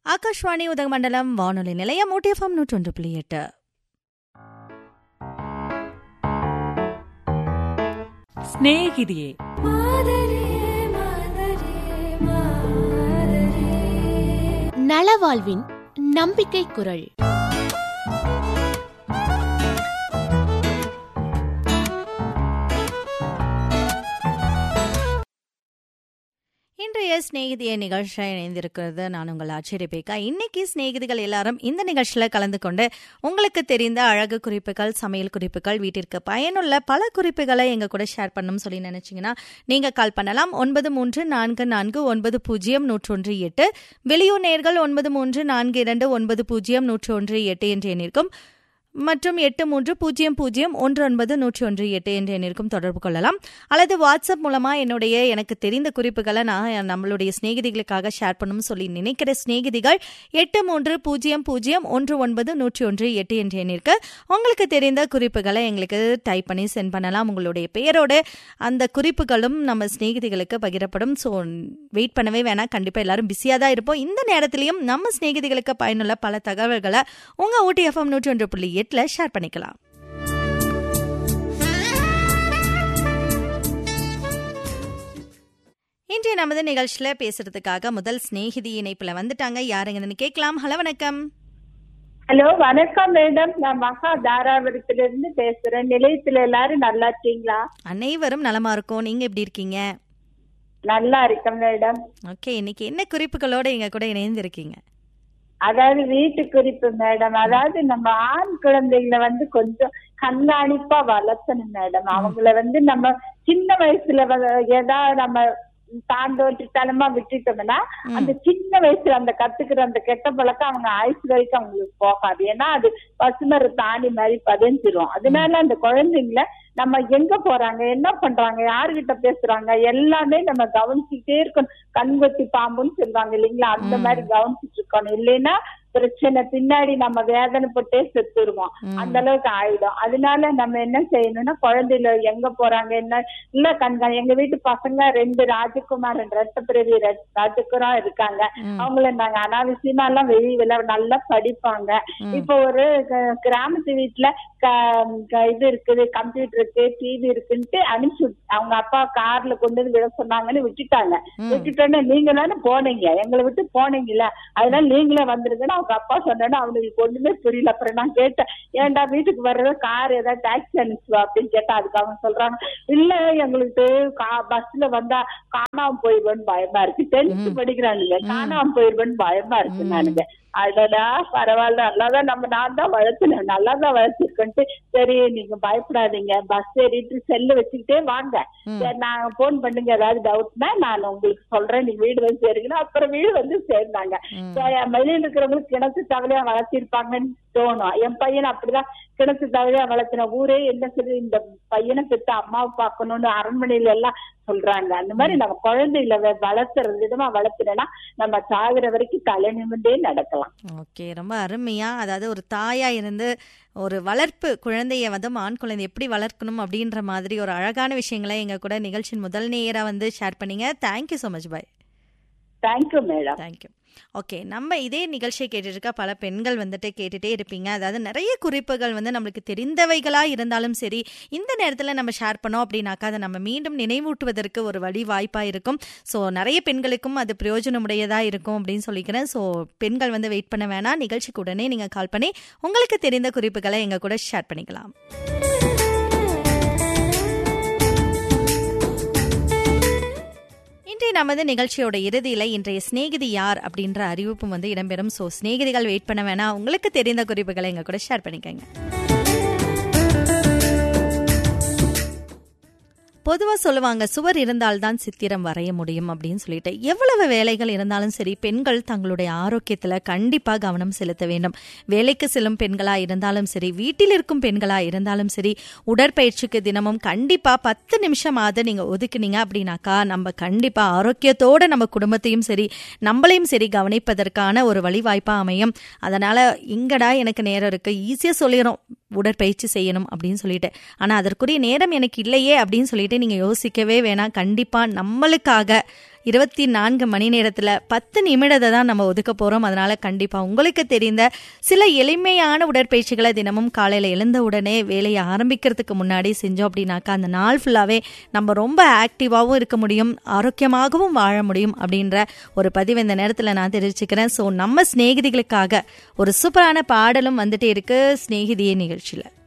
ஆகாஷ்வாணி உதகமண்டலம் வானொலி நிலையம் ஓடிஎஃப்எம் நூற்றொன்று புள்ளி எட்டு സ്നേഹിതിയെ நலவாழ்வின் நம்பிக்கை குரல் இன்றைய சிநேகிதிய நிகழ்ச்சியில் இணைந்திருக்கிறது நான் உங்கள் ஆச்சரியப்பேக்கா இன்னைக்கு சிநேகிதிகள் எல்லாரும் இந்த நிகழ்ச்சியில் கலந்து கொண்டு உங்களுக்கு தெரிந்த அழகு குறிப்புகள் சமையல் குறிப்புகள் வீட்டிற்கு பயனுள்ள பல குறிப்புகளை எங்க கூட ஷேர் பண்ணணும்னு சொல்லி நினைச்சீங்கன்னா நீங்க கால் பண்ணலாம் ஒன்பது மூன்று நான்கு நான்கு ஒன்பது பூஜ்ஜியம் நூற்றொன்று எட்டு வெளியூர் நேர்கள் ஒன்பது மூன்று நான்கு இரண்டு ஒன்பது பூஜ்ஜியம் நூற்று ஒன்று எட்டு என்று எண்ணிருக்கும் மற்றும் எட்டு மூன்று பூஜ்ஜியம் பூஜ்ஜியம் ஒன்று ஒன்பது நூற்றி ஒன்று எட்டு என்ற எண்ணிற்கும் தொடர்பு கொள்ளலாம் அல்லது வாட்ஸ்அப் மூலமா என்னுடைய எனக்கு தெரிந்த குறிப்புகளை நான் நம்மளுடைய சிநேகிதிகளுக்காக ஷேர் பண்ணணும்னு சொல்லி நினைக்கிற சிநேகிதிகள் எட்டு மூன்று பூஜ்ஜியம் பூஜ்ஜியம் ஒன்று ஒன்பது நூற்றி ஒன்று எட்டு என்ற எண்ணிற்கு உங்களுக்கு தெரிந்த குறிப்புகளை எங்களுக்கு டைப் பண்ணி சென்ட் பண்ணலாம் உங்களுடைய பெயரோடு அந்த குறிப்புகளும் நம்ம சிநேகிதிகளுக்கு பகிரப்படும் ஸோ வெயிட் பண்ணவே வேணாம் கண்டிப்பாக எல்லாரும் பிஸியாக தான் இருப்போம் இந்த நேரத்திலையும் நம்ம சிநேகிதிகளுக்கு பயனுள்ள பல தகவல்களை உங்கள் ஊட்டி எஃப்எம் நூற்றி ஒன்று புள்ளி எட்டில் ஷேர் பண்ணிக்கலாம் இன்றைய நமது நிகழ்ச்சியில பேசுறதுக்காக முதல் சிநேகிதி இணைப்புல வந்துட்டாங்க யாருங்கன்னு கேட்கலாம் ஹலோ வணக்கம் ஹலோ வணக்கம் மேடம் நான் மகா தாராபுரத்துல இருந்து பேசுறேன் நிலையத்துல எல்லாரும் நல்லா இருக்கீங்களா அனைவரும் நலமா இருக்கும் நீங்க எப்படி இருக்கீங்க நல்லா இருக்கேன் மேடம் ஓகே இன்னைக்கு என்ன குறிப்புகளோட எங்க கூட இணைந்து இருக்கீங்க அதாவது வீட்டு குறிப்பு மேடம் அதாவது நம்ம ஆண் குழந்தைகளை வந்து கொஞ்சம் கண்காணிப்பா வளர்த்தணும் மேடம் அவங்கள வந்து நம்ம சின்ன வயசுல வ- ஏதாவது நம்ம தாண்டோட்டித்தனமா விட்டுட்டோம்னா அந்த சின்ன வயசுல அந்த கத்துக்கிற அந்த கெட்ட பழக்கம் அவங்க ஆயுசு வரைக்கும் அவங்களுக்கு போகாது ஏன்னா அது பசுமர தாணி மாதிரி பதிஞ்சிரும் அதனால அந்த குழந்தைங்கள நம்ம எங்க போறாங்க என்ன பண்றாங்க யாருகிட்ட பேசுறாங்க எல்லாமே நம்ம கவனிச்சுக்கிட்டே இருக்கணும் கண்கொத்தி பாம்புன்னு சொல்லுவாங்க இல்லைங்களா அந்த மாதிரி கவனிச்சுட்டு இருக்கணும் இல்லைன்னா பிரச்சனை பின்னாடி நம்ம வேதனைப்பட்டே செத்துருவோம் அந்த அளவுக்கு ஆயிடும் அதனால நம்ம என்ன செய்யணும்னா குழந்தைல எங்க போறாங்க என்ன இல்ல கண்கா எங்க வீட்டு பசங்க ரெண்டு ராஜகுமார் ரெட்ட பிறவி ராஜகுமார் இருக்காங்க அவங்கள நாங்க அனாவசியமா எல்லாம் வெளியில நல்லா படிப்பாங்க இப்போ ஒரு க- கிராமத்து வீட்டுல க- க- இது இருக்குது கம்ப்யூட்டர் இருக்கு டிவி இருக்குன்ட்டு அனுப்பிச்சு விட்- அவங்க அப்பா கார்ல கொண்டு வந்து விட சொன்னாங்கன்னு விட்டுட்டாங்க விட்டுட்டோன்னே நீங்க தானே போனீங்க எங்களை விட்டு போனீங்கல்ல அதனால நீங்களே வந்துருங்கன்னு அவங்க அப்பா சொன்னோன்னு அவனுக்கு ஒண்ணுமே புரியல அப்புறம் நான் கேட்டேன் ஏன்டா வீட்டுக்கு வர்றது கார் ஏதாவது டாக்ஸி அனுப்பிச்சுவா அப்படின்னு கேட்டா அதுக்கு அவங்க சொல்றாங்க இல்ல எங்களுக்கு பஸ்ல வந்தா காணாம போயிடுவேன்னு பயமா இருக்கு டென்த் படிக்கிறானுங்க காணாம போயிடுவேன்னு பயமா இருக்கு நானுங்க அடடா பரவாயில்ல நல்லாதான் நம்ம நான் தான் வளர்த்துனேன் நல்லா தான் வளர்த்துருக்கேன்ட்டு சரி நீங்க பயப்படாதீங்க பஸ் ஏறிட்டு செல்லு வச்சுக்கிட்டே வாங்க சரி நான் போன் பண்ணுங்க ஏதாவது டவுட்னா நான் உங்களுக்கு சொல்றேன் நீங்க வீடு வந்து சேருங்கன்னா அப்புறம் வீடு வந்து சேர்ந்தாங்க சரி, வெளியில இருக்கிறவங்களுக்கு கிணத்து தவளையா வளர்த்திருப்பாங்கன்னு தோணும் என் பையன் அப்படிதான் கிணத்து தவளையா வளர்த்தின ஊரே என்ன சொல்லி இந்த பையனை பெற்று அம்மாவை பார்க்கணும்னு அரண்மனையில எல்லாம் சொல்றாங்க அந்த மாதிரி நம்ம குழந்தைகளை வ- வளர்த்துற விதமா வளர்த்துனா நம்ம சாகுற வரைக்கும் தலை நிமிர்ந்தே நடக்கலாம் ஓகே ரொம்ப அருமையா அதாவது ஒரு தாயா இருந்து ஒரு வளர்ப்பு குழந்தைய வந்து ஆண் குழந்தை எப்படி வளர்க்கணும் அப்படின்ற மாதிரி ஒரு அழகான விஷயங்களை எங்க கூட நிகழ்ச்சியின் முதல் நேரா வந்து ஷேர் பண்ணீங்க thank you so much bye thank you madam thank you okay நம்ம இதே நிகழ்ச்சியை கேட்டுட்டு இருக்க பல பெண்கள் வந்துட்டு கேட்டுட்டே இருப்பீங்க அதாவது நிறைய குறிப்புகள் வந்து நம்மளுக்கு தெரிந்தவைகளா இருந்தாலும் சரி இந்த நேரத்தில் நம்ம ஷேர் பண்ணோம் அப்படின்னாக்கா அதை நம்ம மீண்டும் நினைவூட்டுவதற்கு ஒரு வழி வாய்ப்பாக இருக்கும் ஸோ நிறைய பெண்களுக்கும் அது பிரயோஜனமுடையதா இருக்கும் அப்படின்னு சொல்லிக்கிறேன் ஸோ பெண்கள் வந்து வெயிட் பண்ண வேணாம் நிகழ்ச்சிக்கு உடனே நீங்கள் கால் பண்ணி உங்களுக்கு தெரிந்த குறிப்புகளை எங்கள் கூட ஷேர் பண்ணிக்கலாம் இன்றைய நமது நிகழ்ச்சியோட இறுதியில இன்றைய சிநேகிதி யார் அப்படின்ற அறிவிப்பும் வந்து இடம்பெறும் ஸோ சிநேகிதிகள் வெயிட் பண்ண வேணாம் உங்களுக்கு தெரிந்த குறிப்புகளை எங்க கூட ஷேர் பண்ணிக்கோங்க பொதுவாக சொல்லுவாங்க சுவர் இருந்தால்தான் சித்திரம் வரைய முடியும் அப்படின்னு சொல்லிட்டு எவ்வளவு வேலைகள் இருந்தாலும் சரி பெண்கள் தங்களுடைய ஆரோக்கியத்தில் கண்டிப்பாக கவனம் செலுத்த வேண்டும் வேலைக்கு செல்லும் பெண்களாக இருந்தாலும் சரி வீட்டில் இருக்கும் பெண்களாக இருந்தாலும் சரி உடற்பயிற்சிக்கு தினமும் கண்டிப்பாக பத்து நிமிஷமாவது நீங்கள் ஒதுக்குனீங்க அப்படின்னாக்கா நம்ம கண்டிப்பாக ஆரோக்கியத்தோடு நம்ம குடும்பத்தையும் சரி நம்மளையும் சரி கவனிப்பதற்கான ஒரு வழிவாய்ப்பாக அமையும் அதனால் இங்கடா எனக்கு நேரம் இருக்குது ஈஸியாக சொல்லிடுறோம் உடற்பயிற்சி செய்யணும் அப்படின்னு சொல்லிட்டு ஆனால் அதற்குரிய நேரம் எனக்கு இல்லையே அப்படின்னு சொல்லிட்டு நீங்கள் யோசிக்கவே வேணாம் கண்டிப்பாக நம்மளுக்காக இருபத்தி நான்கு மணி நேரத்தில் பத்து நிமிடத்தை தான் நம்ம ஒதுக்க போகிறோம் அதனால கண்டிப்பாக உங்களுக்கு தெரிந்த சில எளிமையான உடற்பயிற்சிகளை தினமும் காலையில் எழுந்த உடனே வேலையை ஆரம்பிக்கிறதுக்கு முன்னாடி செஞ்சோம் அப்படின்னாக்கா அந்த நாள் ஃபுல்லாகவே நம்ம ரொம்ப ஆக்டிவாகவும் இருக்க முடியும் ஆரோக்கியமாகவும் வாழ முடியும் அப்படின்ற ஒரு பதிவு இந்த நேரத்தில் நான் தெரிவிச்சுக்கிறேன் ஸோ நம்ம சிநேகிதிகளுக்காக ஒரு சூப்பரான பாடலும் வந்துட்டே இருக்கு சிநேகிதியே நிகழ்ச்சியில்